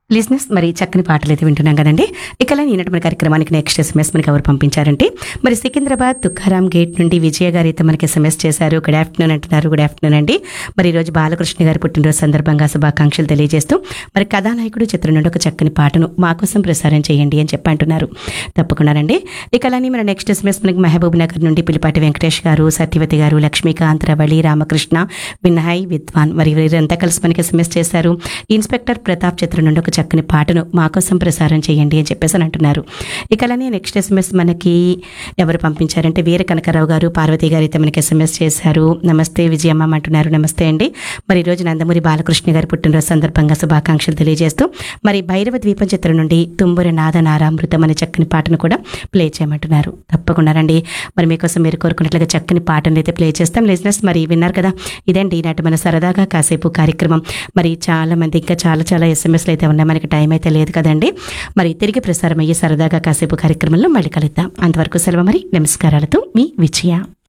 లిజినెస్ మరి చక్కని పాటలు అయితే వింటున్నాం కదండి ఇక ఈనాటి మన కార్యక్రమానికి నెక్స్ట్ ఎస్ఎంఎస్ మనకి ఎవరు పంపించారంటే మరి సికింద్రాబాద్ తుకారాం గేట్ నుండి విజయ గారు అయితే మనకి ఎస్ఎంఎస్ చేశారు గుడ్ ఆఫ్టర్నూన్ అంటున్నారు గుడ్ ఆఫ్టర్నూన్ అండి మరి ఈ రోజు బాలకృష్ణ గారి పుట్టినరోజు సందర్భంగా శుభాకాంక్షలు తెలియజేస్తూ మరి కథానాయకుడు చిత్రం నుండి ఒక చక్కని పాటను మా కోసం ప్రసారం చేయండి అని చెప్పి అంటున్నారు తప్పకుండానండి ఇక అలానే మన నెక్స్ట్ ఎస్ఎంఎస్ మనకి మహబూబ్ నగర్ నుండి పిలిపాటి వెంకటేష్ గారు సత్యవతి గారు లక్ష్మీకాంత్ రవళి రామకృష్ణ వినయ్ విద్వాన్ మరి వీరంతా కలిసి మనకి ఎస్ఎంఎస్ చేశారు ఇన్స్పెక్టర్ ప్రతాప్ చిత్రం నుండి ఒక చక్కని పాటను మా కోసం ప్రసారం చేయండి అని చెప్పేసి అని అంటున్నారు ఇక అలానే నెక్స్ట్ ఎస్ఎంఎస్ మనకి ఎవరు పంపించారంటే వీర కనకరావు గారు పార్వతి గారు అయితే మనకి ఎస్ఎంఎస్ చేశారు నమస్తే విజయమ్మ అంటున్నారు నమస్తే అండి మరి ఈ రోజు నందమూరి బాలకృష్ణ గారి పుట్టినరోజు సందర్భంగా శుభాకాంక్షలు తెలియజేస్తూ మరి భైరవ ద్వీపం చిత్రం నుండి తుంబుర నాద నారామృతం అనే చక్కని పాటను కూడా ప్లే చేయమంటున్నారు తప్పకుండా రండి మరి మీకోసం మీరు కోరుకున్నట్లుగా చక్కని పాటను అయితే ప్లే చేస్తాం లిజినెస్ మరి విన్నారు కదా ఇదండి ఈనాటి మన సరదాగా కాసేపు కార్యక్రమం మరి చాలా మంది ఇంకా చాలా చాలా ఎస్ఎంఎస్లు అయితే ఉన్నాయి మనకి టైం అయితే లేదు కదండి మరి తిరిగి ప్రసారం అయ్యే సరదాగా కాసేపు కార్యక్రమంలో మళ్ళీ కలుద్దాం అంతవరకు సెలవు మరి నమస్కారాలతో మీ విజయ